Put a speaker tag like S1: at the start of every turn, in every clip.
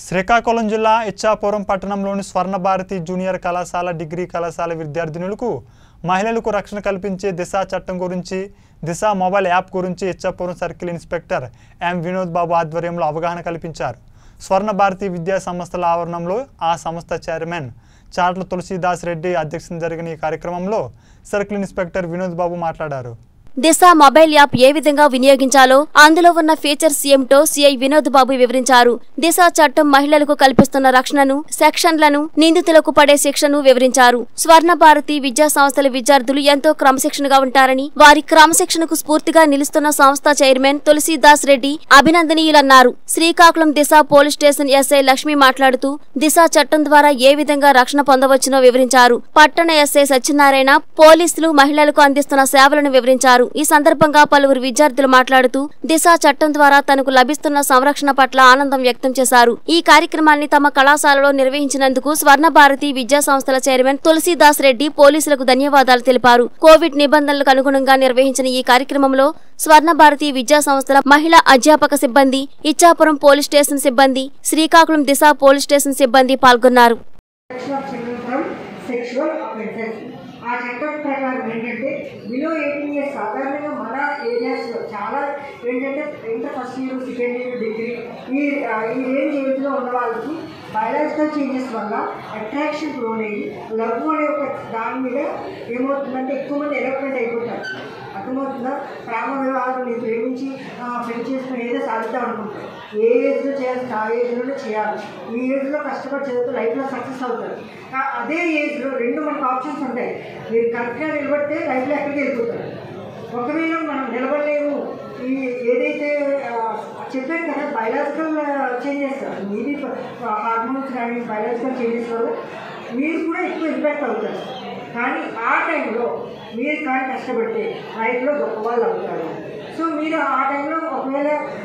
S1: శ్రీకాకుళం జిల్లా ఇచ్చాపురం పట్టణంలోని స్వర్ణభారతి జూనియర్ కళాశాల డిగ్రీ కళాశాల విద్యార్థినులకు మహిళలకు రక్షణ కల్పించే దిశ చట్టం గురించి దిశ మొబైల్ యాప్ గురించి Ichchapuram circle inspector M Vinod Babu ఆధ్వర్యంలో అవగాహన కల్పించారు స్వర్ణభారతి విద్యా సంస్థల ఆవరణంలో ఆ సంస్థ చైర్మన్ చాట్ల తులసీదాస్ రెడ్డి అధ్యక్షతన జరిగిన ఈ కార్యక్రమంలో సర్కిల్ ఇన్స్పెక్టర్ వినోద్ బాబు మాట్లాడారు
S2: దిశ మొబైల్ యాప్ ఏ విధంగా వినియోగించాలో అందులో ఉన్న ఫీచర్స్ ఏమిటో సిఐ వినోద్ బాబు వివరించారు దిశ చట్టం మహిళలకు కల్పిస్తున్న రక్షణను సెక్షన్లను నిందితులకు పడే శిక్షను వివరించారు స్వర్ణ భారతి విద్యా సంస్థల విద్యార్థులు ఎంతో క్రమశిక్షణగా ఉంటారని వారి క్రమశిక్షణకు స్ఫూర్తిగా నిలుస్తున్న సంస్థ చైర్మన్ తులసీదాస్ రెడ్డి అభినందనీయులన్నారు Srikakulam Disha police station SI Lakshmi మాట్లాడుతూ దిశ చట్టం ద్వారా ఏ విధంగా రక్షణ పొందవచ్చునో వివరించారు పట్టణ ఎస్ఐ సత్యనారాయణ పోలీసులు మహిళలకు అందిస్తున్న సేవలను వివరించారు ఈ సందర్భంగా పలువురు విద్యార్థులు మాట్లాడుతూ దిశ చట్టం ద్వారా తనకు లభిస్తున్న సంరక్షణ పట్ల ఆనందం వ్యక్తం చేశారు ఈ కార్యక్రమాన్ని తమ కళాశాలలో నిర్వహించినందుకు స్వర్ణ భారతి విద్యా సంస్థల చైర్మన్ తులసీదాస్ రెడ్డి పోలీసులకు ధన్యవాదాలు తెలిపారు కోవిడ్ నిబంధనలకు అనుగుణంగా నిర్వహించిన ఈ కార్యక్రమంలో స్వర్ణ భారతి విద్యా సంస్థల మహిళా అధ్యాపక సిబ్బంది ఇచ్చాపురం పోలీస్ స్టేషన్ సిబ్బంది శ్రీకాకుళం దిశ పోలీస్ స్టేషన్ సిబ్బంది పాల్గొన్నారు
S3: protection of children from sexual offences ఆ చట్టం ప్రకారం ఏంటంటే బిలో ఎయిటీన్ ఇయర్స్ సాధారణంగా మన ఏరియాస్లో చాలా ఏంటంటే inter first year second year degree ఈ ఆ, ఈ రేంజ్ ఏజ్లో ఉన్న వాళ్ళకి బయాలజికల్ చేంజెస్ వల్ల అట్రాక్షన్ లోనయ్యి లవ్ అనే ఒక దాని మీద ఏమవుతుందంటే ఎక్కువ మంది ఎలక్ట్రెంట్ అయిపోతారు అర్థమవుతుందా ప్రేమ వివాహాలు నేను ప్రేమించి ఆ, పెళ్లి చేసుకుని ఏదో సాధిద్దాం అనుకుంటారు ఏ ఏజ్లో చేయాలి ఆ ఏజ్లోనే చేయాలి ఈ ఏజ్లో కష్టపడి చదివితే లైఫ్లో సక్సెస్ అవుతారు ఆ, అదే ఏజ్లో రెండు మనకు ఆప్షన్స్ ఉంటాయి మీరు కరెక్ట్గా నిలబడితే లైఫ్లో ఎక్కడికి వెళ్ళిపోతారు ఒకవేళ మనం నిలబడలేము ఈ ఏదైతే ఆ, చెప్పాను కదా బయలాజికల్ చేంజెస్ మీది హార్మోన్స్ కానీ బయలాజికల్ చేంజెస్ వల్ల మీరు కూడా ఎక్కువ ఇంపాక్ట్ అవుతారు కానీ ఆ టైంలో మీరు కానీ కష్టపడితే లైఫ్లో గొప్ప వాళ్ళు అవుతారు సో మీరు ఆ టైంలో ఒకవేళ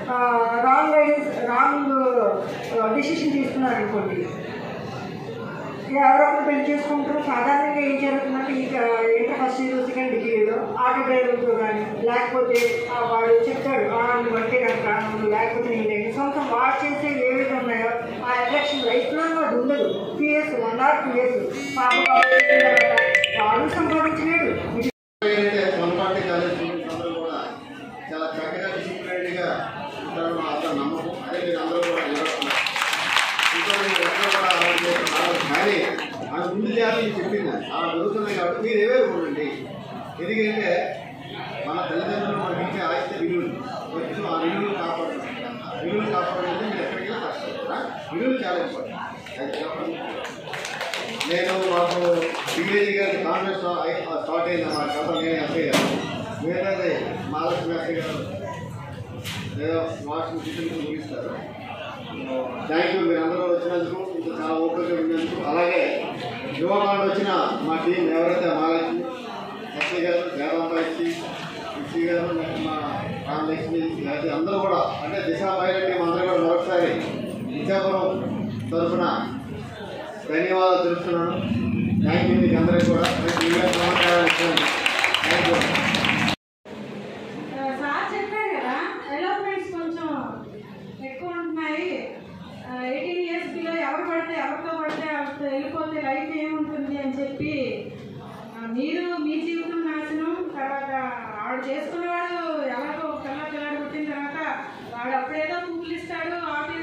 S3: రాంగ్ గైడెన్స్ రాంగ్ డిసిషన్ తీసుకున్నారనుకోండి ఎవరో ఒకరు పెళ్లి చేసుకుంటారు సాధారణంగా ఏం జరుగుతుందంటే ఈ ఇంటర్ ఫస్ట్ ఇయర్ సెకండ్ డిగ్రీలో ఆటో డ్రైవర్తో కానీ లేకపోతే ఆ వాడు చెప్తాడు "ఆ, నువ్వు అంటే కనుక నువ్వు లేకపోతే నేను ఎన్ని సంవత్సరం వాడు చేసే ఏవైతే ఉన్నాయో ఆ ఎలక్షన్ లైఫ్లో అది ఉండదు two years one or two years పాప బాబు చేసిన తర్వాత వాడు సంపాదించలేడు
S4: ఏంటంటే వనపాటి కాలేజ్ స్టూడెంట్స్ అందరూ కూడా చాలా చక్కగా డిసిప్లైన్డ్గా ఉంటారని మా అతను నమ్మకం అదే మీరు అందరూ కూడా నిలబడుతున్నారు ఇంకోటి ఎక్కడ కూడా అలవాటు చేస్తున్నారు కానీ ఆ ముందు చేయాలి నేను చెప్పింది అలా జరుగుతున్నాయి కాబట్టి మీరు ఏవే ఉండండి ఎందుకంటే మన తల్లిదండ్రులు మనకి ఇచ్చే ఆస్తి విలువలు కొంచెం ఆ విలువలు కాపాడు ఆ విలువలు కాపాడాలంటే మీరు ఎక్కడికైనా కష్టం విలువలు చాలా ఇంపార్టెంట్ అది చెప్పండి నేను మాకు డిగ్రీ గారి కాంగ్రెస్ స్టార్ట్ అయింది మా కథ నేను ఎస్ఐ గారు మిగతాది మహాలక్ష్మి ఎస్ఐ గారు ఏదో వాషింగ్ మిషన్ ముగిస్తారు థ్యాంక్ యూ మీరు అందరూ వచ్చినందుకు ఇంత చాలా ఓపిక ఉన్నందుకు అలాగే యువకాండ వచ్చిన మా టీం ఎవరైతే మహాలక్ష్మి ఎస్ఐ గారు వేదాంత ఎస్సీ ఎస్సీ గారు నెక్స్ట్ మా రామలక్ష్మి లేకపోతే అందరూ కూడా అంటే దిశ మహిళ టీం అందరూ కూడా మరొకసారి విద్యాపురం తరఫున ధన్యవాదాలు తెలుపుతున్నాను థ్యాంక్ యూ మీకు అందరికీ కూడా మీడియా సమాచారం ఇచ్చాను థ్యాంక్ యూ
S5: సార్ చెప్పారు కదా డెవలప్మెంట్స్ కొంచెం ఎక్కువ ఉంటున్నాయి ఎయిటీన్ ఇయర్స్ బిలో ఎవరు పడితే ఎవరితో పడితే ఎవరితో వెళ్ళిపోతే లైఫ్ ఏముంటుంది అని చెప్పి ఆ, మీరు మీ జీవితం నాశనం తర్వాత ఆవిడ చేసుకున్నవాడు ఎలాగో పిల్ల పిల్లాడు పుట్టిన తర్వాత వాడు అప్పుడేదో పువ్వులు ఇస్తాడు ఆఫీస్